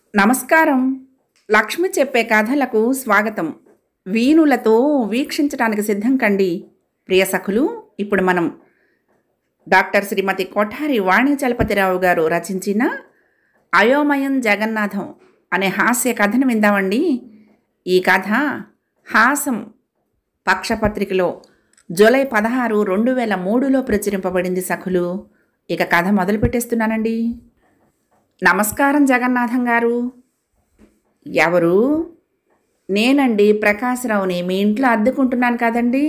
నమస్కారం లక్ష్మి చెప్పే కథలకు స్వాగతం వీణులతో వీక్షించడానికి సిద్ధం కండి ప్రియ సఖులు ఇప్పుడు మనం డాక్టర్ శ్రీమతి కొఠారి వాణి చలపతిరావు గారు రచించిన అయోమయం జగన్నాథం అనే హాస్య కథను విందామండి ఈ కథ హాసం పక్షపత్రికలో జూలై పదహారు రెండు వేల మూడులో ప్రచురింపబడింది సఖులు ఇక కథ మొదలు పెట్టేస్తున్నానండి నమస్కారం జగన్నాథం గారు ఎవరు నేనండి ప్రకాశ్రావుని మీ ఇంట్లో అద్దెకుంటున్నాను కదండి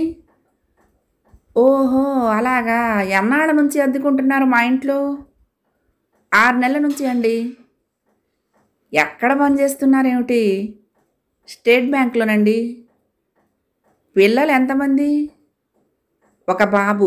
ఓహో అలాగా ఎన్నాళ్ళ నుంచి అద్దెకుంటున్నారు మా ఇంట్లో ఆరు నెలల నుంచి అండి ఎక్కడ పని చేస్తున్నారేమిటి స్టేట్ బ్యాంక్లోనండి పిల్లలు ఎంతమంది ఒక బాబు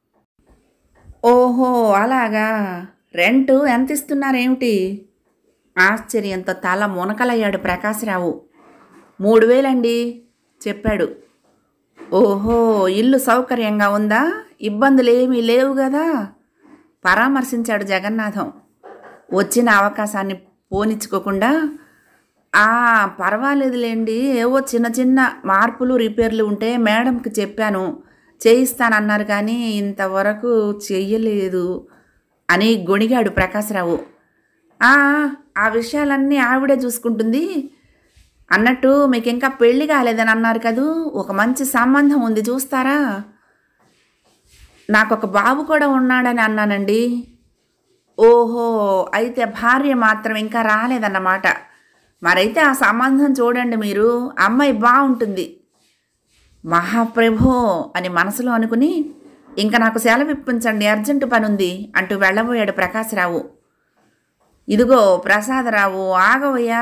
ఓహో అలాగా రెంట్ ఎంత ఇస్తున్నారేమిటి ఆశ్చర్యంతో తల మునకలయ్యాడు ప్రకాశ్రావు మూడు వేలండి చెప్పాడు ఓహో ఇల్లు సౌకర్యంగా ఉందా ఇబ్బందులు ఏమీ లేవు కదా పరామర్శించాడు జగన్నాథం వచ్చిన అవకాశాన్ని పోనిచ్చుకోకుండా ఆ పర్వాలేదులేండి ఏవో చిన్న చిన్న మార్పులు రిపేర్లు ఉంటే మేడంకి చెప్పాను చేయిస్తానన్నారు కానీ ఇంతవరకు చెయ్యలేదు అని గొణిగాడు ప్రకాశ్రావు "ఆ, ఆ విషయాలన్నీ ఆవిడే చూసుకుంటుంది అన్నట్టు మీకు ఇంకా పెళ్లి కాలేదని అన్నారు కదూ ఒక మంచి సంబంధం ఉంది చూస్తారా నాకు ఒక బాబు కూడా ఉన్నాడని అన్నానండి ఓహో అయితే భార్య మాత్రం ఇంకా రాలేదన్నమాట మరైతే ఆ సంబంధం చూడండి మీరు అమ్మాయి బాగుంటుంది మహాప్రభో అని మనసులో అనుకుని ఇంకా నాకు సెలవు ఇప్పించండి అర్జెంటు పని ఉంది అంటూ వెళ్ళబోయాడు ప్రకాశ్రావు ఇదిగో ప్రసాదరావు ఆగవయ్యా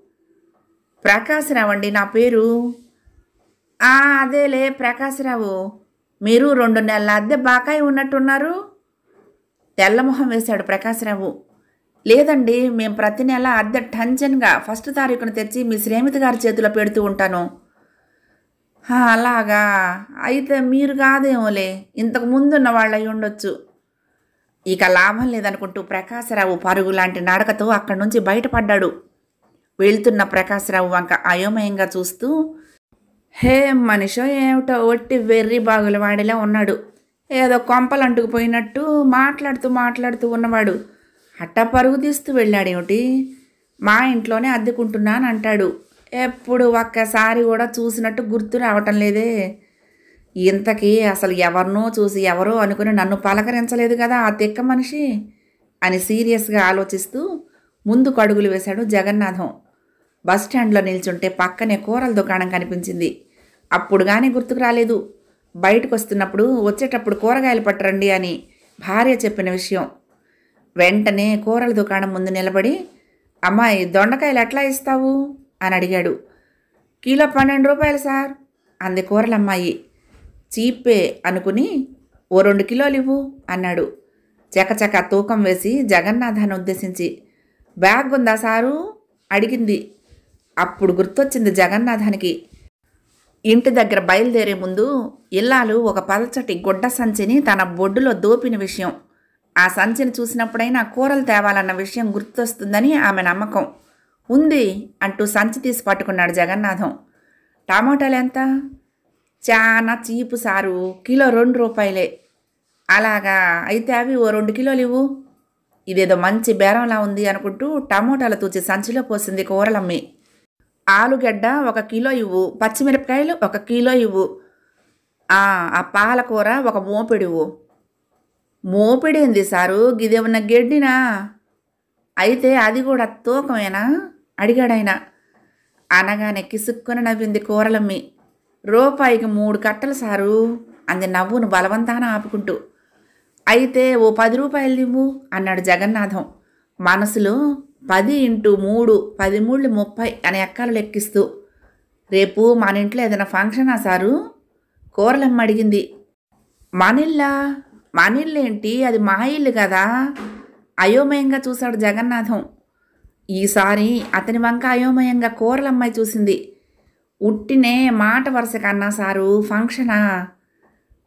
ప్రకాశ్రావు అండి నా పేరు "ఆ, అదేలే ప్రకాశ్రావు మీరు రెండు నెలల అద్దె బాకాయి ఉన్నట్టున్నారు తెల్లమొహం వేశాడు ప్రకాశ్రావు లేదండి మేము ప్రతి నెల అద్దె టంచన్గా ఫస్ట్ తారీఖున తెచ్చి మీ శ్రీమతి గారి చేతిలో పెడుతూ ఉంటాను "హా, అలాగా అయితే మీరు కాదేమోలే ఇంతకు ముందున్న వాళ్ళు అయి ఉండొచ్చు ఇక లాభం లేదనుకుంటూ ప్రకాశరావు పరుగు లాంటి నడకతో అక్కడి నుంచి బయటపడ్డాడు వెళ్తున్న ప్రకాశరావు వంక అయోమయంగా చూస్తూ హే మనిషో ఏమిటో ఒట్టి వెర్రి బాగుల వాడిలా ఉన్నాడు ఏదో కొంపలు అంటుకుపోయినట్టు మాట్లాడుతూ మాట్లాడుతూ ఉన్నవాడు హట్ట పరుగు తీస్తూ వెళ్ళాడేమిటి మా ఇంట్లోనే అద్దెకుంటున్నాను అంటాడు ఎప్పుడు ఒక్కసారి కూడా చూసినట్టు గుర్తు రావటం లేదే ఇంతకీ అసలు ఎవరినో చూసి ఎవరో అనుకుని నన్ను పలకరించలేదు కదా ఆ తిక్క మనిషి అని సీరియస్గా ఆలోచిస్తూ ముందుకు అడుగులు వేశాడు జగన్నాథం బస్ స్టాండ్లో నిల్చుంటే పక్కనే కూరల దుకాణం కనిపించింది అప్పుడు కానీ గుర్తుకు రాలేదు బయటకు వస్తున్నప్పుడు వచ్చేటప్పుడు కూరగాయలు పట్టరండి అని భార్య చెప్పిన విషయం వెంటనే కూరల దుకాణం ముందు నిలబడి అమ్మాయి దొండకాయలు ఎట్లా ఇస్తావు అని అడిగాడు కిలో పన్నెండు రూపాయలు సార్ అంది కూరలమ్మాయి చీపే అనుకుని ఓ రెండు కిలోలు ఇవ్వు అన్నాడు చకచక తూకం వేసి జగన్నాథాన్ని ఉద్దేశించి బ్యాగ్ ఉందా సారు అడిగింది అప్పుడు గుర్తొచ్చింది జగన్నాథానికి ఇంటి దగ్గర బయలుదేరే ముందు ఇల్లాలు ఒక పల్చటి గుడ్డ సంచిని తన బొడ్డులో దోపిన విషయం ఆ సంచిని చూసినప్పుడైనా కూరలు తేవాలన్న విషయం గుర్తొస్తుందని ఆమె నమ్మకం ఉంది అంటూ సంచి తీసి పట్టుకున్నాడు జగన్నాథం టమాటాలు ఎంత చాలా చీపు సారు కిలో రెండు రూపాయలే అలాగా అయితే అవి ఓ రెండు కిలోలు ఇవ్వు ఇదేదో మంచి బేరంలా ఉంది అనుకుంటూ టమోటాలు తూచి సంచిలో పోసింది కూరలమ్మి ఆలుగడ్డ ఒక కిలో ఇవ్వు పచ్చిమిరపకాయలు ఒక కిలో ఇవ్వు ఆ ఆ పాలకూర ఒక మోపెడు ఇవ్వు మోపెడేంది సారు గిదేమన్నా గెడ్డినా అయితే అది కూడా తూకమేనా అడిగాడాయన అనగానే కిసుక్కుని నవ్వింది కూరలమ్మి రూపాయికి మూడు కట్టలు సారు అంది నవ్వును బలవంతాన ఆపుకుంటూ అయితే ఓ పది రూపాయలు ఇవ్వు అన్నాడు జగన్నాథం మనసులో పది ఇంటూ మూడు పది మూళ్ళు ముప్పై అనే ఎక్కాలు లెక్కిస్తూ రేపు మన ఇంట్లో ఏదైనా ఫంక్షనా సారు కూరలమ్మ అడిగింది మనిల్లా మనిల్లేంటి అది మా ఇల్లు కదా అయోమయంగా చూశాడు జగన్నాథం ఈసారి అతని వంక అయోమయంగా కూరలమ్మాయి చూసింది ఉట్టినే మాట వరుస కన్నా సారు ఫంక్షనా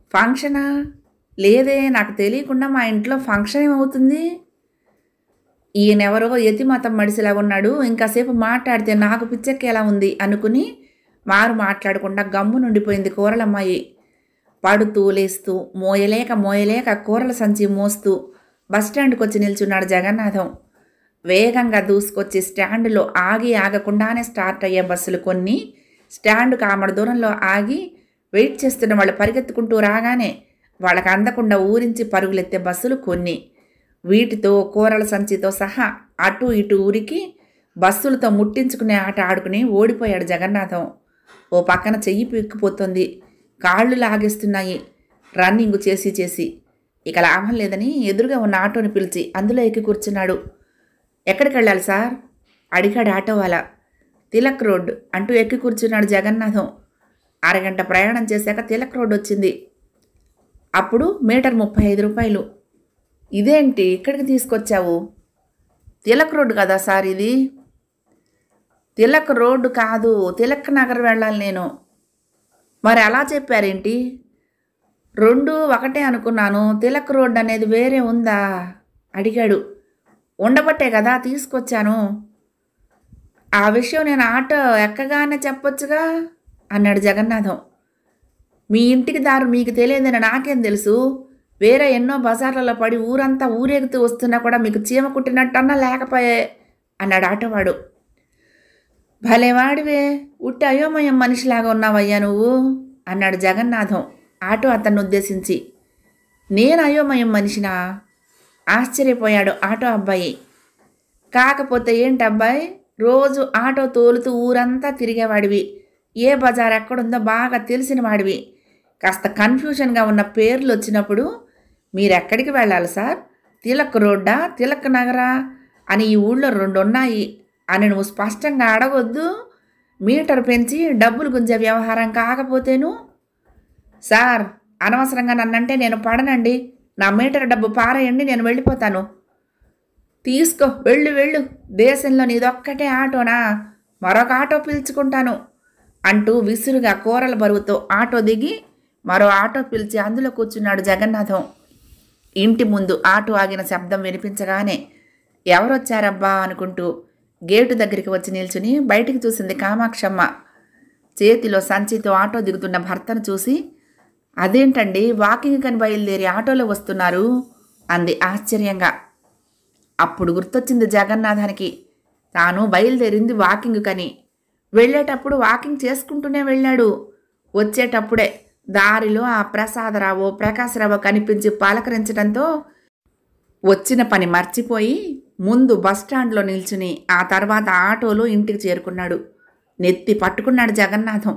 ఫంక్షనా లేదే నాకు తెలియకుండా మా ఇంట్లో ఫంక్షన్ ఏమవుతుంది ఈయనెవరో యతిమతం మడిసిలాగా ఉన్నాడు ఇంకాసేపు మాట్లాడితే నాకు పిచ్చెక్కేలా ఉంది అనుకుని వారు మాట్లాడకుండా గమ్ము నుండిపోయింది కూరలమ్మాయి పడుతూ లేస్తూ మోయలేక మోయలేక కూరల సంచి మోస్తూ బస్టాండ్కి వచ్చి నిల్చున్నాడు జగన్నాథం వేగంగా దూసుకొచ్చి స్టాండ్లో ఆగి ఆగకుండానే స్టార్ట్ అయ్యే బస్సులు కొన్ని స్టాండ్ కామడ దూరంలో ఆగి వెయిట్ చేస్తున్న వాళ్ళు పరిగెత్తుకుంటూ రాగానే వాళ్ళకి అందకుండా ఊరించి పరుగులెత్తే బస్సులు కొన్ని వీటితో కూరల సంచితో సహా అటు ఇటు ఊరికి బస్సులతో ముట్టించుకునే ఆట ఆడుకుని ఓడిపోయాడు జగన్నాథం ఓ పక్కన చెయ్యి పీక్కుపోతుంది కాళ్ళు లాగేస్తున్నాయి రన్నింగ్ చేసి చేసి ఇక లాభం లేదని ఎదురుగా ఉన్న ఆటోని పిలిచి అందులో ఎక్కి కూర్చున్నాడు ఎక్కడికి వెళ్ళాలి సార్ అడిగాడు ఆటో వాళ్ళ తిలక్ రోడ్ అంటూ ఎక్కి కూర్చున్నాడు జగన్నాథం అరగంట ప్రయాణం చేశాక తిలక్ రోడ్ వచ్చింది అప్పుడు మీటర్ ముప్పై ఐదు రూపాయలు ఇదేంటి ఇక్కడికి తీసుకొచ్చావు తిలక్ రోడ్డు కదా సార్ ఇది తిలక్ రోడ్డు కాదు తిలక్ నగర్ వెళ్ళాలి నేను మరి అలా చెప్పారేంటి రెండు ఒకటే అనుకున్నాను తిలక్ రోడ్ అనేది వేరే ఉందా అడిగాడు ఉండబట్టే కదా తీసుకొచ్చాను ఆ విషయం నేను ఆటో ఎక్కగానే చెప్పొచ్చుగా అన్నాడు జగన్నాథం మీ ఇంటికి దారు మీకు తెలియదని నాకేం తెలుసు వేరే ఎన్నో బజార్లలో పడి ఊరంతా ఊరేగుతూ వస్తున్నా కూడా మీకు చీమ కుట్టినట్టన్నా లేకపోయే అన్నాడు ఆటోవాడు భలేవాడివే ఉట్టి అయోమయం మనిషిలాగా ఉన్నావయ్యా నువ్వు అన్నాడు జగన్నాథం ఆటో అతన్ని ఉద్దేశించి నేను అయోమయం మనిషినా ఆశ్చర్యపోయాడు ఆటో అబ్బాయి కాకపోతే ఏంటి అబ్బాయి రోజు ఆటో తోలుతూ ఊరంతా తిరిగేవాడివి ఏ బజార్ ఎక్కడుందో బాగా తెలిసిన వాడివి కాస్త కన్ఫ్యూజన్గా ఉన్న పేర్లు వచ్చినప్పుడు మీరెక్కడికి వెళ్ళాలి సార్ తిలక్ రోడ్డా తిలక్ నగరా అని ఈ ఊళ్ళో రెండు ఉన్నాయి అని నువ్వు స్పష్టంగా అడగొద్దు మీటర్ పెంచి డబ్బులు గుంజే వ్యవహారం కాకపోతేను సార్ అనవసరంగా నన్నంటే నేను పడనండి నా మీటర్ డబ్బు పారేయండి నేను వెళ్ళిపోతాను తీసుకో వెళ్ళు వెళ్ళు దేశంలో నీదొక్కటే ఆటోనా మరొక ఆటో పిలుచుకుంటాను అంటూ విసురుగా కూరల బరువుతో ఆటో దిగి మరో ఆటో పిలిచి అందులో కూర్చున్నాడు జగన్నాథం ఇంటి ముందు ఆటో ఆగిన శబ్దం వినిపించగానే ఎవరొచ్చారబ్బా అనుకుంటూ గేటు దగ్గరికి వచ్చి నిల్చుని బయటికి చూసింది కామాక్షమ్మ చేతిలో సంచితో ఆటో దిగుతున్న భర్తను చూసి అదేంటండి వాకింగ్ కని బయలుదేరి ఆటోలో వస్తున్నారు అంది ఆశ్చర్యంగా అప్పుడు గుర్తొచ్చింది జగన్నాథానికి తాను బయలుదేరింది వాకింగ్ కని వెళ్ళేటప్పుడు వాకింగ్ చేసుకుంటూనే వెళ్ళాడు వచ్చేటప్పుడే దారిలో ఆ ప్రసాదరావు ప్రకాశరావు కనిపించి పలకరించడంతో వచ్చిన పని మర్చిపోయి ముందు బస్టాండ్లో నిల్చుని ఆ తర్వాత ఆటోలో ఇంటికి చేరుకున్నాడు నెత్తి పట్టుకున్నాడు జగన్నాథం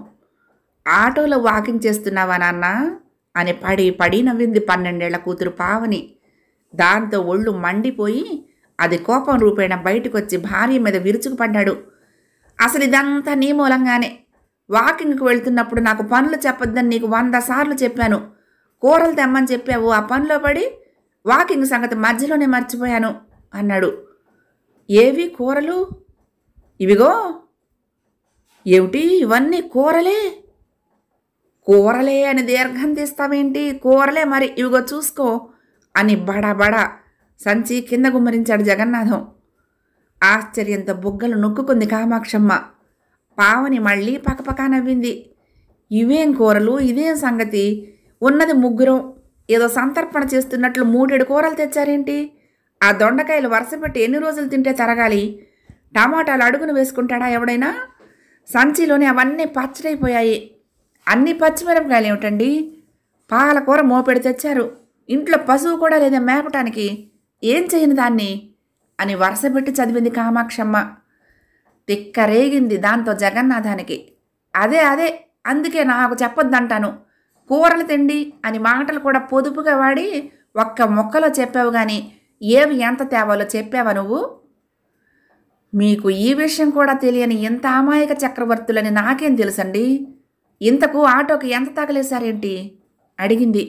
ఆటోలో వాకింగ్ చేస్తున్నావా నాన్న అని పడి పడి నవ్వింది పన్నెండేళ్ల కూతురు పావని దాంతో ఒళ్ళు మండిపోయి అది కోపం రూపేణ బయటకొచ్చి భార్య మీద విరుచుకుపడ్డాడు అసలు ఇదంతా నీ మూలంగానే వాకింగ్కి వెళ్తున్నప్పుడు నాకు పనులు చెప్పొద్దని నీకు వంద సార్లు చెప్పాను కూరలు తెమ్మని చెప్పావు ఆ పనిలో పడి వాకింగ్ సంగతి మధ్యలోనే మర్చిపోయాను అన్నాడు ఏవి కూరలు ఇవిగో ఏమిటి ఇవన్నీ కూరలే కూరలే అని దీర్ఘం తీస్తావేంటి కూరలే మరి ఇవిగో చూసుకో అని బడా బడా సంచి కింద గుమ్మరించాడు జగన్నాథం ఆశ్చర్యంతో బుగ్గలు నొక్కుకుంది కామాక్షమ్మ పావని మళ్ళీ పకపకా నవ్వింది ఇవేం కూరలు ఇదేం సంగతి ఉన్నది ముగ్గురం ఏదో సంతర్పణ చేస్తున్నట్లు మూడేడు కూరలు తెచ్చారేంటి ఆ దొండకాయలు వరుస పెట్టి ఎన్ని రోజులు తింటే తరగాలి టమాటాలు అడుగును వేసుకుంటాడా ఎవడైనా సంచిలోని అవన్నీ పచ్చడైపోయాయి అన్ని పచ్చిమిరపకాయలు ఏమిటండి పాలకూర మోపెడి తెచ్చారు ఇంట్లో పశువు కూడా లేదా మేపటానికి ఏం చేయను దాన్ని అని వరుసపెట్టి చదివింది కామాక్షమ్మ తిక్క రేగింది దాంతో జగన్నాథానికి అదే అదే అందుకే నాకు చెప్పొద్దంటాను కూరలు తిండి అని మాటలు కూడా పొదుపుగా వాడి ఒక్క మొక్కలో చెప్పావు కానీ ఏవి ఎంత తేవాలో చెప్పావా నువ్వు మీకు ఈ విషయం కూడా తెలియని ఇంత అమాయక చక్రవర్తులని నాకేం తెలుసండి ఇంతకు ఆటోకి ఎంత తగలేశారేంటి అడిగింది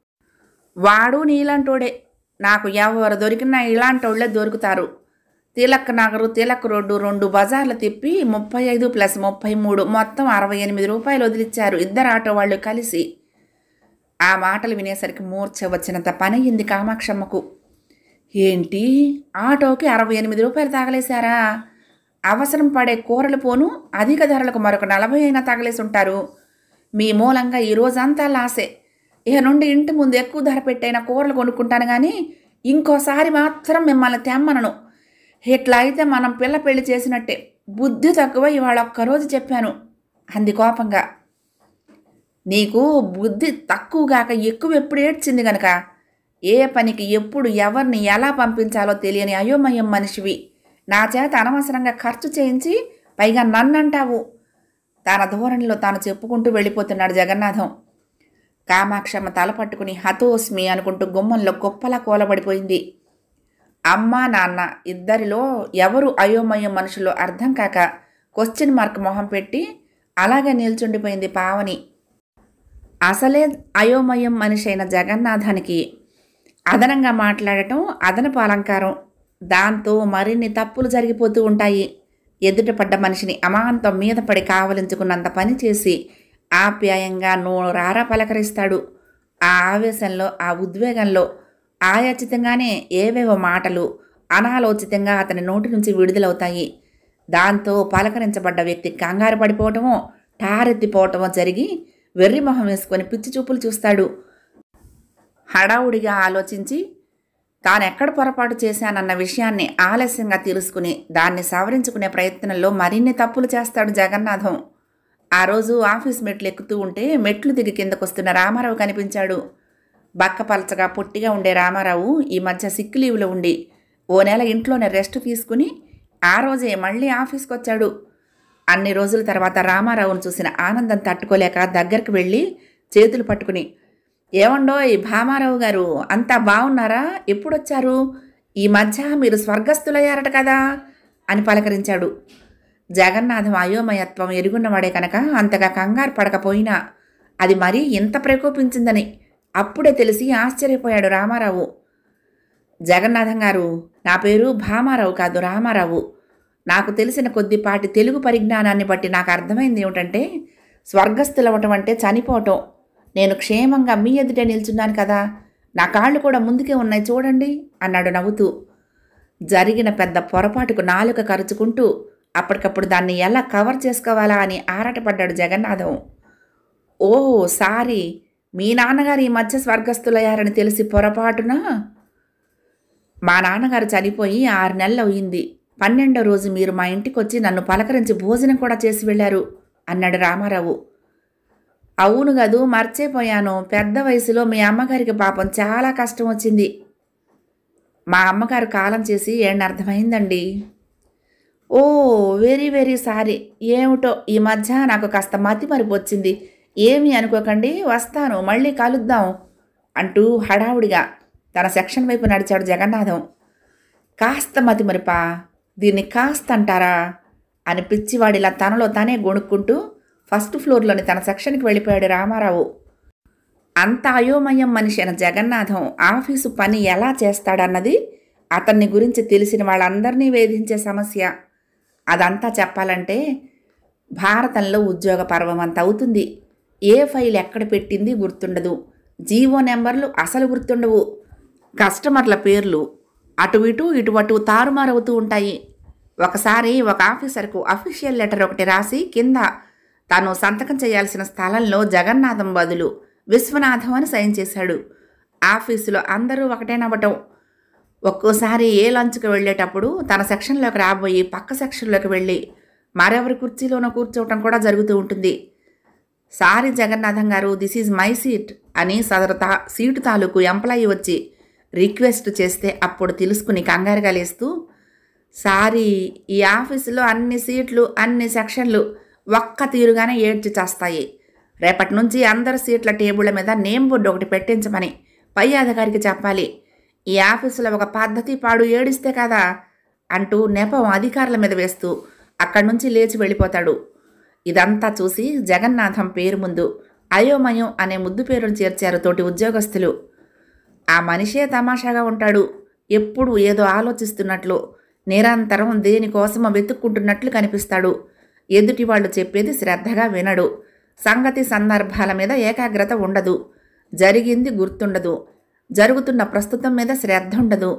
వాడు నీలాంటోడే నాకు ఎవరు దొరికినా ఇలాంటోళ్లే దొరుకుతారు తిలక్ నగరు తిలక్ రోడ్డు రెండు బజార్లు తిప్పి ముప్పై ఐదు ప్లస్ ముప్పై మూడు మొత్తం అరవై ఎనిమిది రూపాయలు వదిలిచ్చారు ఇద్దరు ఆటో వాళ్ళు కలిసి ఆ మాటలు వినేసరికి మూర్ఛ వచ్చినంత పనయ్యింది కామాక్షమ్మకు ఏంటి ఆటోకి అరవై ఎనిమిది రూపాయలు తగలేశారా అవసరం పడే కూరలు పోను అధిక ధరలకు మరొక నలభై అయినా తగలేసి ఉంటారు మీ మూలంగా ఈ రోజంతా లాసే ఇక నుండి ఇంటి ముందు ఎక్కువ ధర పెట్టైన కూరలు కొనుక్కుంటాను కానీ ఇంకోసారి మాత్రం మిమ్మల్ని తెమ్మనను ఇట్లా అయితే మనం పిల్ల పెళ్లి చేసినట్టే బుద్ధి తక్కువ ఇవాళ ఒక్కరోజు చెప్పాను అంది కోపంగా నీకు బుద్ధి తక్కువగాక ఎక్కువ ఎప్పుడు ఏడ్చింది గనక ఏ పనికి ఎప్పుడు ఎవరిని ఎలా పంపించాలో తెలియని అయోమయం మనిషివి నా చేత అనవసరంగా ఖర్చు చేయించి పైగా నన్నంటావు తన ధోరణిలో తాను చెప్పుకుంటూ వెళ్ళిపోతున్నాడు జగన్నాథం కామాక్షమ్మ తల పట్టుకుని హతోస్మి అనుకుంటూ గుమ్మంలో గొప్పలా కూలబడిపోయింది అమ్మ నాన్న ఇద్దరిలో ఎవరు అయోమయం మనుషులో అర్థం కాక క్వశ్చన్ మార్క్ మొహం పెట్టి అలాగే నిల్చుండిపోయింది పావని అసలే అయోమయం మనిషి అయిన జగన్నాథానికి అదనంగా మాట్లాడటం అదనపు అలంకారం దాంతో మరిన్ని తప్పులు జరిగిపోతూ ఉంటాయి ఎదుట పడ్డ మనిషిని అమాంతం మీద పడి కావలించుకున్నంత పని చేసి ఆప్యాయంగా నోరారా పలకరిస్తాడు ఆ ఆవేశంలో ఆ ఉద్వేగంలో ఆయాచితంగానే ఏవేవో మాటలు అనాలోచితంగా అతని నోటి నుంచి విడుదలవుతాయి దాంతో పలకరించబడ్డ వ్యక్తి కంగారు పడిపోవటమో టారెత్తిపోవటమో జరిగి వెర్రి మొహం వేసుకొని పిచ్చి చూపులు చూస్తాడు హడావుడిగా ఆలోచించి తానెక్కడ పొరపాటు చేశానన్న విషయాన్ని ఆలస్యంగా తెలుసుకుని దాన్ని సవరించుకునే ప్రయత్నంలో మరిన్ని తప్పులు చేస్తాడు జగన్నాథం ఆ రోజు ఆఫీస్ మెట్లు ఎక్కుతూ ఉంటే మెట్లు దిగి కిందకొస్తున్న రామారావు కనిపించాడు బక్కపలచగా పొట్టిగా ఉండే రామారావు ఈ మధ్య సిక్ లీవ్లో ఉండి ఓ నెల ఇంట్లోనే రెస్ట్ తీసుకుని ఆ రోజే మళ్ళీ ఆఫీస్కి వచ్చాడు అన్ని రోజుల తర్వాత రామారావును చూసిన ఆనందం తట్టుకోలేక దగ్గరికి వెళ్ళి చేతులు పట్టుకుని ఏమండో ఈ భామారావు గారు అంతా బాగున్నారా ఎప్పుడొచ్చారు ఈ మధ్య మీరు స్వర్గస్థులయ్యారట కదా అని పలకరించాడు జగన్నాథం అయోమయత్వం ఎరుగున్నవాడే కనుక అంతగా కంగారు పడకపోయినా అది మరీ ఇంత ప్రకోపించిందని అప్పుడే తెలిసి ఆశ్చర్యపోయాడు రామారావు జగన్నాథం గారు నా పేరు భామారావు కాదు రామారావు నాకు తెలిసిన కొద్దిపాటి తెలుగు పరిజ్ఞానాన్ని బట్టి నాకు అర్థమైంది ఏమిటంటే స్వర్గస్థులవటం అంటే చనిపోవటం నేను క్షేమంగా మీ ఎదుటే నిల్చున్నాను కదా నా కాళ్ళు కూడా ముందుకే ఉన్నాయి చూడండి అన్నాడు నవ్వుతూ జరిగిన పెద్ద పొరపాటుకు నాలుక కరుచుకుంటూ అప్పటికప్పుడు దాన్ని ఎలా కవర్ చేసుకోవాలా అని ఆరాటపడ్డాడు జగన్నాథం ఓ సారీ మీ నాన్నగారు ఈ మధ్య స్వర్గస్థులయ్యారని తెలిసి పొరపాటున మా నాన్నగారు చనిపోయి ఆరు నెలలు అయింది పన్నెండో రోజు మీరు మా ఇంటికి వచ్చి నన్ను పలకరించి భోజనం కూడా చేసి వెళ్ళారు అన్నాడు రామారావు అవును గదు మర్చిపోయాను పెద్ద వయసులో మీ అమ్మగారికి పాపం చాలా కష్టం వచ్చింది మా అమ్మగారు కాలం చేసి ఏం అర్థమైందండి ఓ వెరీ వెరీ సారీ ఏమిటో ఈ మధ్య నాకు కాస్త మతి మరుపు వచ్చింది ఏమీ అనుకోకండి వస్తాను మళ్ళీ కలుద్దాం అంటూ హడావుడిగా తన సెక్షన్ వైపు నడిచాడు జగన్నాథం కాస్త మతి మరిపా దీన్ని కాస్త అంటారా అని పిచ్చివాడిలా తనలో తానే గొణుక్కుంటూ ఫస్ట్ ఫ్లోర్లోని తన సెక్షన్కి వెళ్ళిపోయాడు రామారావు అంత అయోమయం మనిషి అయిన జగన్నాథం ఆఫీసు పని ఎలా చేస్తాడన్నది అతన్ని గురించి తెలిసిన వాళ్ళందరినీ వేధించే సమస్య అదంతా చెప్పాలంటే భారతంలో ఉద్యోగ పర్వం అంత అవుతుంది ఏ ఫైల్ ఎక్కడ పెట్టింది గుర్తుండదు జీవో నెంబర్లు అసలు గుర్తుండవు కస్టమర్ల పేర్లు అటు ఇటు ఇటు అటు తారుమారవుతూ ఉంటాయి ఒకసారి ఒక ఆఫీసర్కు అఫీషియల్ లెటర్ ఒకటి రాసి కింద తాను సంతకం చేయాల్సిన స్థలంలో జగన్నాథం బదులు విశ్వనాథం అని సైన్ చేశాడు ఆఫీసులో అందరూ ఒకటేనవ్వటం ఒక్కోసారి ఏ లంచ్కి వెళ్ళేటప్పుడు తన సెక్షన్లోకి రాబోయి పక్క సెక్షన్లోకి వెళ్ళి మరెవరి కుర్చీలోనో కూర్చోవటం కూడా జరుగుతూ ఉంటుంది సారీ జగన్నాథం గారు దిస్ ఈజ్ మై సీట్ అని సదరు తా సీటు తాలూకు ఎంప్లాయీ వచ్చి రిక్వెస్ట్ చేస్తే అప్పుడు తెలుసుకుని కంగారుగా లేస్తూ సారీ ఈ ఆఫీసులో అన్ని సీట్లు అన్ని సెక్షన్లు ఒక్క తీరుగానే ఏడ్చి చేస్తాయి రేపటి నుంచి అందరి సీట్ల టేబుళ్ళ మీద నేమ్ బోర్డు ఒకటి పెట్టించమని పై అధికారికి చెప్పాలి ఈ ఆఫీసులో ఒక పద్ధతి పాడు ఏడిస్తే కదా అంటూ నెపం అధికారుల మీద వేస్తూ అక్కడి నుంచి లేచి వెళ్ళిపోతాడు ఇదంతా చూసి జగన్నాథం పేరు ముందు అయోమయం అనే ముద్దు పేరును చేర్చారు తోటి ఉద్యోగస్తులు ఆ మనిషే తమాషాగా ఉంటాడు ఎప్పుడు ఏదో ఆలోచిస్తున్నట్లు నిరంతరం దేనికోసమో వెతుక్కుంటున్నట్లు కనిపిస్తాడు ఎదుటి వాళ్ళు చెప్పేది శ్రద్ధగా వినడు సంగతి సందర్భాల మీద ఏకాగ్రత ఉండదు జరిగింది గుర్తుండదు జరుగుతున్న ప్రస్తుతం మీద శ్రద్ధ ఉండదు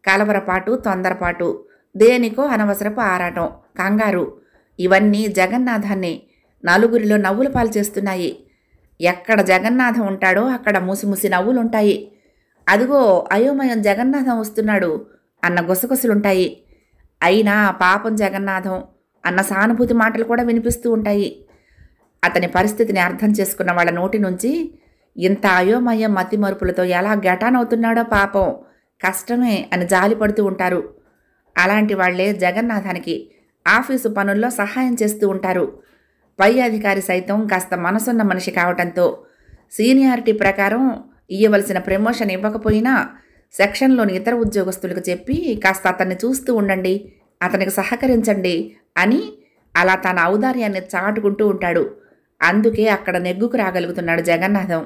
కలవరపాటు తొందరపాటు దేనికో అనవసరపు ఆరాటం కంగారు ఇవన్నీ జగన్నాథాన్ని నలుగురిలో నవ్వుల పాలు చేస్తున్నాయి ఎక్కడ జగన్నాథం ఉంటాడో అక్కడ ముసిముసి నవ్వులుంటాయి అదిగో అయోమయం జగన్నాథం వస్తున్నాడు అన్న గుసగుసలుంటాయి అయినా పాపం జగన్నాథం అన్న సానుభూతి మాటలు కూడా వినిపిస్తూ ఉంటాయి అతని పరిస్థితిని అర్థం చేసుకున్న వాళ్ళ నోటి నుంచి ఇంత అయోమయం మతి మరుపులతో ఎలా గటానవుతున్నాడో పాపం కష్టమే అని జాలిపడుతూ ఉంటారు అలాంటి వాళ్లే జగన్నాథానికి ఆఫీసు పనుల్లో సహాయం చేస్తూ ఉంటారు పై అధికారి సైతం కాస్త మనసున్న మనిషి కావటంతో సీనియారిటీ ప్రకారం ఇయ్యవలసిన ప్రమోషన్ ఇవ్వకపోయినా సెక్షన్లోని ఇతర ఉద్యోగస్తులకు చెప్పి కాస్త అతన్ని చూస్తూ ఉండండి అతనికి సహకరించండి అని అలా తన ఔదార్యాన్ని చాటుకుంటూ ఉంటాడు అందుకే అక్కడ నెగ్గుకు రాగలుగుతున్నాడు జగన్నాథం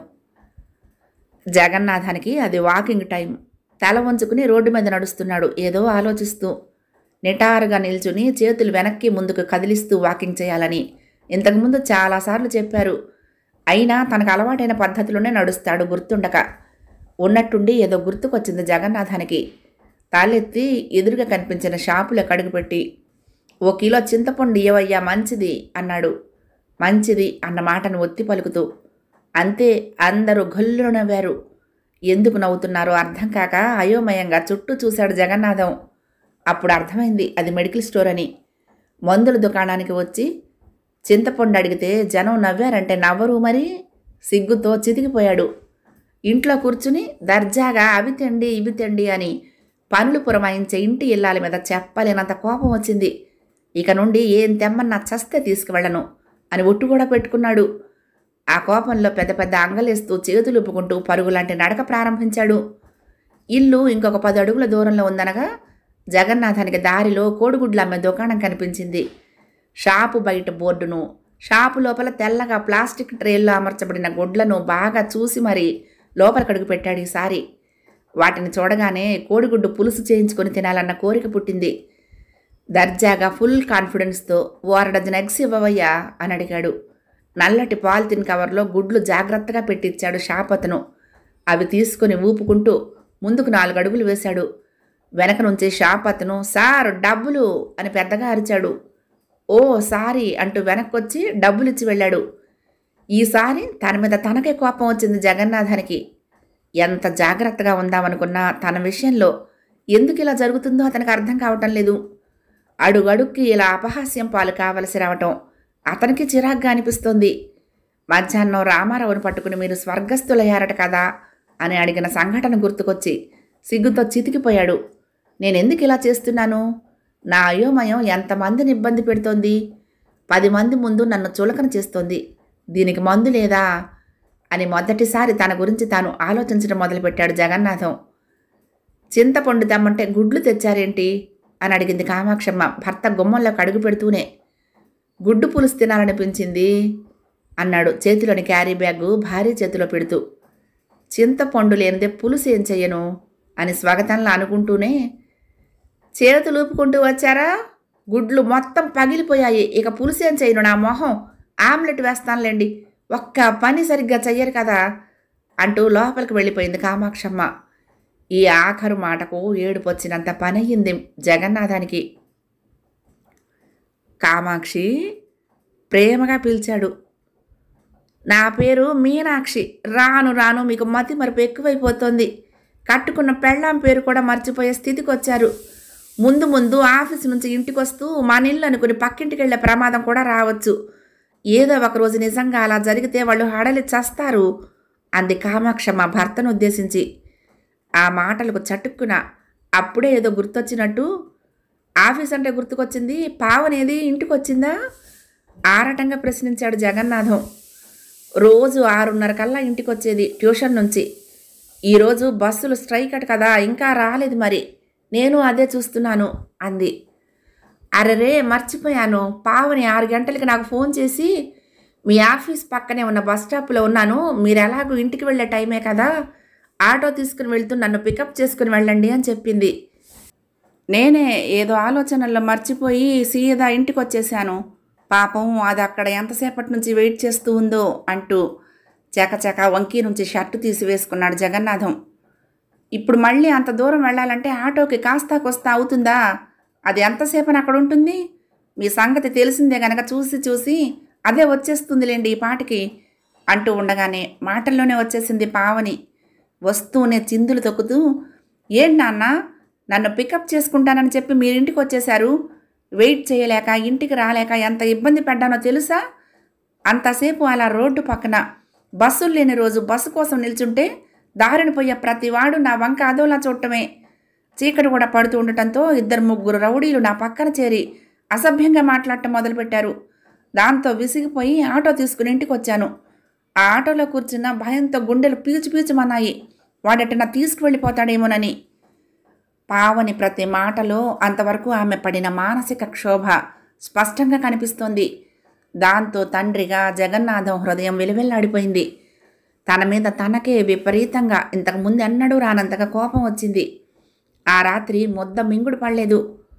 జగన్నాథానికి అది వాకింగ్ టైం తల వంచుకుని రోడ్డు మీద నడుస్తున్నాడు ఏదో ఆలోచిస్తూ నిటారుగా నిల్చుని చేతులు వెనక్కి ముందుకు కదిలిస్తూ వాకింగ్ చేయాలని ఇంతకుముందు చాలాసార్లు చెప్పారు అయినా తనకు అలవాటైన పద్ధతిలోనే నడుస్తాడు గుర్తుండక ఉన్నట్టుండి ఏదో గుర్తుకొచ్చింది జగన్నాథానికి తాళెత్తి ఎదురుగా కనిపించిన షాపులో కడుగుపెట్టి ఓ కిలో చింతపండు ఇయ్యవయ్యా మంచిది అన్నాడు మంచిది అన్న మాటను ఒత్తి పలుకుతూ అంతే అందరూ గొల్లు నవ్వారు ఎందుకు నవ్వుతున్నారో అర్థం కాక అయోమయంగా చుట్టూ చూశాడు జగన్నాథం అప్పుడు అర్థమైంది అది మెడికల్ స్టోర్ అని మందుల దుకాణానికి వచ్చి చింతపండు అడిగితే జనం నవ్వారంటే నవ్వరు మరి సిగ్గుతో చితికిపోయాడు ఇంట్లో కూర్చుని దర్జాగా అవి తిండి ఇవి తిండి అని పనులు పురమాయించే ఇంటి ఇల్లాల మీద చెప్పలేనంత కోపం వచ్చింది ఇక నుండి ఏం తెమ్మన్నా చస్తే తీసుకువెళ్ళను అని ఒట్టు కూడా పెట్టుకున్నాడు ఆ కోపంలో పెద్ద పెద్ద అంగలేస్తూ చేతులు ఊపుకుంటూ పరుగులాంటి నడక ప్రారంభించాడు ఇల్లు ఇంకొక పది అడుగుల దూరంలో ఉందనగా జగన్నాథానికి దారిలో కోడిగుడ్లు అమ్మే దుకాణం కనిపించింది షాపు బయట బోర్డును షాపు లోపల తెల్లగా ప్లాస్టిక్ ట్రేల్లో అమర్చబడిన గుడ్లను బాగా చూసి మరీ లోపలికి అడుగు పెట్టాడు ఈసారి వాటిని చూడగానే కోడిగుడ్డు పులుసు చేయించుకొని తినాలన్న కోరిక పుట్టింది దర్జాగా ఫుల్ కాన్ఫిడెన్స్తో ఓ అర డజన్ ఎగ్స్ ఇవ్వవయ్యా అని అడిగాడు నల్లటి పాలిథిన్ కవర్లో గుడ్లు జాగ్రత్తగా పెట్టించాడు షాప్ అతను అవి తీసుకుని ఊపుకుంటూ ముందుకు నాలుగు అడుగులు వేశాడు వెనక నుంచి షాప్ అతను సార్ డబ్బులు అని పెద్దగా అరిచాడు ఓ సారీ అంటూ వెనక్కొచ్చి డబ్బులు ఇచ్చి వెళ్ళాడు ఈసారి తన మీద తనకే కోపం వచ్చింది జగన్నాథానికి ఎంత జాగ్రత్తగా ఉందామనుకున్నా తన విషయంలో ఎందుకు ఇలా జరుగుతుందో అతనికి అర్థం కావటం లేదు అడుగడుక్కి ఇలా అపహాస్యం పాలు కావలసి రావటం అతనికి చిరాగ్గా అనిపిస్తోంది మధ్యాహ్నం రామారావుని పట్టుకుని మీరు స్వర్గస్థులయ్యారట కదా అని అడిగిన సంఘటన గుర్తుకొచ్చి సిగ్గుతో చితికిపోయాడు నేనెందుకు ఇలా చేస్తున్నాను నా అయోమయం ఎంతమందిని ఇబ్బంది పెడుతోంది పది మంది ముందు నన్ను చులకన చేస్తోంది దీనికి మందు లేదా అని మొదటిసారి తన గురించి తాను ఆలోచించడం మొదలుపెట్టాడు జగన్నాథం చింతపండు తెమ్మంటే గుడ్లు తెచ్చారేంటి అని అడిగింది కామాక్షమ్మ భర్త గుమ్మంలోకి అడుగు పెడుతూనే గుడ్డు పులుసు తినాలనిపించింది అన్నాడు చేతిలోని క్యారీ బ్యాగు భారీ చేతిలో పెడుతూ చింతపండు లేనిదే పులుసు ఏం చెయ్యను అని స్వాగతంలో అనుకుంటూనే చేతులు ఊపుకుంటూ వచ్చారా గుడ్లు మొత్తం పగిలిపోయాయి ఇక పులుసు ఏం చేయను నా మొహం ఆమ్లెట్ వేస్తానులేండి ఒక్క పని సరిగ్గా చెయ్యరు కదా అంటూ లోపలికి వెళ్ళిపోయింది కామాక్షమ్మ ఈ ఆఖరు మాటకు ఏడుపు వచ్చినంత పని అయ్యింది జగన్నాథానికి కామాక్షి ప్రేమగా పిలిచాడు నా పేరు మీనాక్షి రాను రాను మీకు మతి మరపు ఎక్కువైపోతుంది కట్టుకున్న పెళ్ళాం పేరు కూడా మర్చిపోయే స్థితికి వచ్చారు ముందు ముందు ఆఫీస్ నుంచి ఇంటికి వస్తూ మన ఇల్లు అనుకుని పక్కింటికి వెళ్ళే ప్రమాదం కూడా రావచ్చు ఏదో ఒకరోజు నిజంగా అలా జరిగితే వాళ్ళు హడలి చస్తారు అంది కామాక్ష మా భర్తను ఉద్దేశించి ఆ మాటలకు చటుక్కున అప్పుడే ఏదో గుర్తొచ్చినట్టు ఆఫీస్ అంటే గుర్తుకొచ్చింది పావనేది ఇంటికి వచ్చిందా ఆరటంగా ప్రశ్నించాడు జగన్నాథం రోజు ఆరున్నర కల్లా ఇంటికి వచ్చేది ట్యూషన్ నుంచి ఈరోజు బస్సులు స్ట్రైక్ అట కదా ఇంకా రాలేదు మరి నేను అదే చూస్తున్నాను అంది అరెరే మర్చిపోయాను పావని ఆరు గంటలకి నాకు ఫోన్ చేసి మీ ఆఫీస్ పక్కనే ఉన్న బస్ స్టాప్లో ఉన్నాను మీరు ఎలాగో ఇంటికి వెళ్ళే టైమే కదా ఆటో తీసుకుని వెళ్తూ నన్ను పికప్ చేసుకుని వెళ్ళండి అని చెప్పింది నేనే ఏదో ఆలోచనల్లో మర్చిపోయి సీదా ఇంటికి వచ్చేసాను పాపం అది అక్కడ ఎంతసేపటి నుంచి వెయిట్ చేస్తూ ఉందో అంటూ చకచక వంకీ నుంచి షర్టు తీసి వేసుకున్నాడు జగన్నాథం ఇప్పుడు మళ్ళీ అంత దూరం వెళ్ళాలంటే ఆటోకి కాస్తా కొస్తా అవుతుందా అది ఎంతసేపని అక్కడ ఉంటుంది మీ సంగతి తెలిసిందే గనక చూసి చూసి అదే వచ్చేస్తుందిలేండి ఈ పాటికి అంటూ ఉండగానే మాటల్లోనే వచ్చేసింది పావని వస్తూనే చిందులు తొక్కుతూ ఏంటి నాన్న నన్ను పికప్ చేసుకుంటానని చెప్పి మీరింటికి వచ్చేశారు వెయిట్ చేయలేక ఇంటికి రాలేక ఎంత ఇబ్బంది పడ్డానో తెలుసా అంతసేపు అలా రోడ్డు పక్కన బస్సులు లేని రోజు బస్సు కోసం నిల్చుంటే దారిని పోయే ప్రతివాడు నా వంక అదోలా చూడటమే చీకటి కూడా పడుతూ ఉండటంతో ఇద్దరు ముగ్గురు రౌడీలు నా పక్కన చేరి అసభ్యంగా మాట్లాడటం మొదలుపెట్టారు దాంతో విసిగిపోయి ఆటో తీసుకుని ఇంటికి వచ్చాను ఆ ఆటోలో కూర్చున్న భయంతో గుండెలు పీచు పీచుమన్నాయి వాడెట్టన తీసుకువెళ్ళిపోతాడేమోనని పావని ప్రతి మాటలో అంతవరకు ఆమె పడిన మానసిక క్షోభ స్పష్టంగా కనిపిస్తోంది దాంతో తండ్రిగా జగన్నాథం హృదయం వెలువెల్లాడిపోయింది తన మీద తనకే విపరీతంగా ఇంతకు ముందు ఎన్నడూ రానంతగా కోపం వచ్చింది ఆ రాత్రి ముద్ద మింగుడు పడలేదు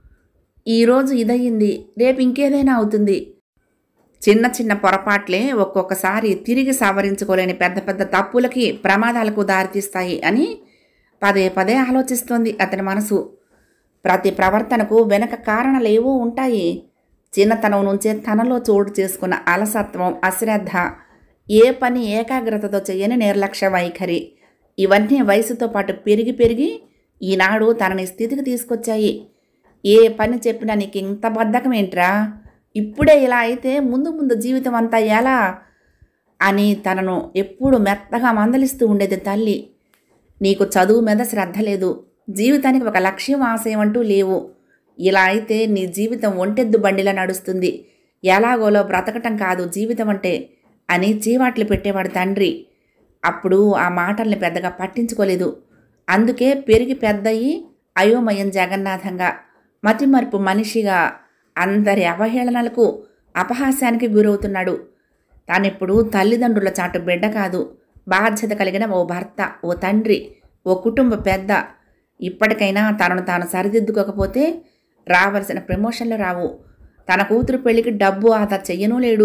ఈరోజు ఇదయ్యింది రేపు ఇంకేదైనా అవుతుంది చిన్న చిన్న పొరపాట్లే ఒక్కొక్కసారి తిరిగి సవరించుకోలేని పెద్ద పెద్ద తప్పులకి ప్రమాదాలకు దారితీస్తాయి అని పదే పదే ఆలోచిస్తోంది అతని మనసు ప్రతి ప్రవర్తనకు వెనక కారణలేవో ఉంటాయి చిన్నతనం నుంచే తనలో చోటు చేసుకున్న అలసత్వం అశ్రద్ధ ఏ పని ఏకాగ్రతతో చేయని నిర్లక్ష్య వైఖరి ఇవన్నీ వయసుతో పాటు పెరిగి పెరిగి ఈనాడు తనని స్థితికి తీసుకొచ్చాయి ఏ పని చెప్పినా నీకు ఇంత బద్ధకం ఏంట్రా ఇప్పుడే ఇలా అయితే ముందు ముందు జీవితం అంతా ఎలా అని తనను ఎప్పుడు మెత్తగా మందలిస్తూ ఉండేది తల్లి నీకు చదువు మీద శ్రద్ధ లేదు జీవితానికి ఒక లక్ష్యం ఆశయం అంటూ లేవు ఇలా అయితే నీ జీవితం ఒంటెద్దు బండిలా నడుస్తుంది ఎలాగోలో బ్రతకటం కాదు జీవితం అంటే అని చీవాట్లు పెట్టేవాడు తండ్రి అప్పుడు ఆ మాటల్ని పెద్దగా పట్టించుకోలేదు అందుకే పెరిగి పెద్దయి అయోమయం జగన్నాథంగా మతిమరుపు మనిషిగా అందరి అవహేళనలకు అపహాస్యానికి గురవుతున్నాడు తానిప్పుడు తల్లిదండ్రుల చాటు బిడ్డ కాదు బాధ్యత కలిగిన ఓ భర్త ఓ తండ్రి ఓ కుటుంబ పెద్ద ఇప్పటికైనా తనను తాను సరిదిద్దుకోకపోతే రావలసిన ప్రమోషన్లు రావు తన కూతురు పెళ్లికి డబ్బు ఆదా చెయ్యనూ లేడు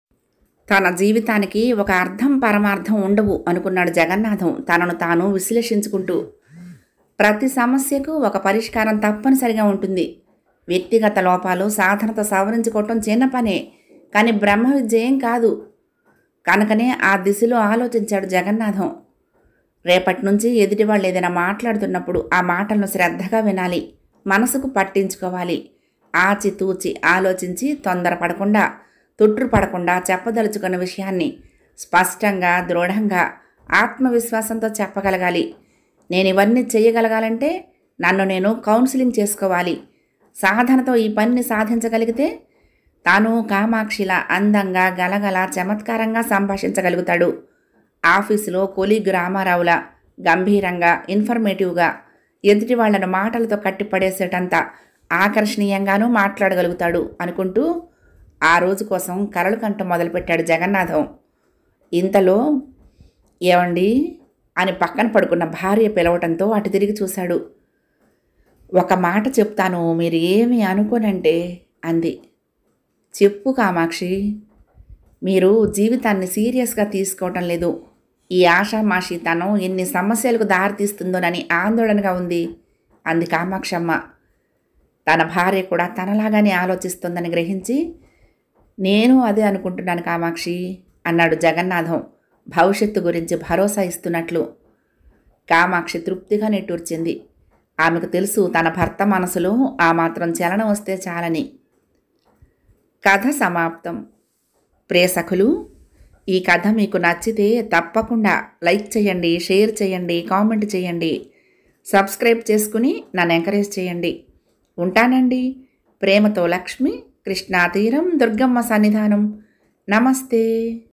తన జీవితానికి ఒక అర్థం పరమార్థం ఉండవు అనుకున్నాడు జగన్నాథం తనను తాను విశ్లేషించుకుంటూ ప్రతి సమస్యకు ఒక పరిష్కారం తప్పనిసరిగా ఉంటుంది వ్యక్తిగత లోపాలు సాధనతో సవరించుకోవటం చిన్న పనే కానీ బ్రహ్మ విద్య ఏం కాదు కనుకనే ఆ దిశలో ఆలోచించాడు జగన్నాథం రేపటి నుంచి ఎదుటి వాళ్ళు ఏదైనా మాట్లాడుతున్నప్పుడు ఆ మాటలను శ్రద్ధగా వినాలి మనసుకు పట్టించుకోవాలి ఆచితూచి ఆలోచించి తొందరపడకుండా తొట్టుపడకుండా చెప్పదలుచుకున్న విషయాన్ని స్పష్టంగా దృఢంగా ఆత్మవిశ్వాసంతో చెప్పగలగాలి నేను ఇవన్నీ చేయగలగాలంటే నన్ను నేను కౌన్సిలింగ్ చేసుకోవాలి సాధనతో ఈ పనిని సాధించగలిగితే తాను కామాక్షిలా అందంగా గలగల చమత్కారంగా సంభాషించగలుగుతాడు ఆఫీసులో కొలీగ్ రామారావులా గంభీరంగా ఇన్ఫర్మేటివ్గా ఎదుటి వాళ్లను మాటలతో కట్టిపడేసేటంత ఆకర్షణీయంగానూ మాట్లాడగలుగుతాడు అనుకుంటూ ఆ రోజు కోసం కలలు కంట మొదలుపెట్టాడు జగన్నాథం ఇంతలో ఏమండి అని పక్కన పడుకున్న భార్య పిలవటంతో అటు తిరిగి చూశాడు ఒక మాట చెప్తాను మీరు ఏమి అనుకోనంటే అంది చెప్పు కామాక్షి మీరు జీవితాన్ని సీరియస్గా తీసుకోవటం లేదు ఈ ఆషామాషితనం ఎన్ని సమస్యలకు దారితీస్తుందోనని ఆందోళనగా ఉంది అంది కామాక్షమ్మ తన భార్య కూడా తనలాగానే ఆలోచిస్తుందని గ్రహించి నేను అదే అనుకుంటున్నాను కామాక్షి అన్నాడు జగన్నాథం భవిష్యత్తు గురించి భరోసా ఇస్తున్నట్లు కామాక్షి తృప్తిగా నిట్టూర్చింది ఆమెకు తెలుసు తన భర్త మనసులో ఆ మాత్రం చలనం వస్తే చాలని కథ సమాప్తం ప్రేసకులు ఈ కథ మీకు నచ్చితే తప్పకుండా లైక్ చేయండి షేర్ చేయండి కామెంట్ చేయండి సబ్స్క్రైబ్ చేసుకుని నన్ను ఎంకరేజ్ చేయండి ఉంటానండి ప్రేమతో లక్ష్మి కృష్ణా తీరం దుర్గమ్మ సన్నిధానం నమస్తే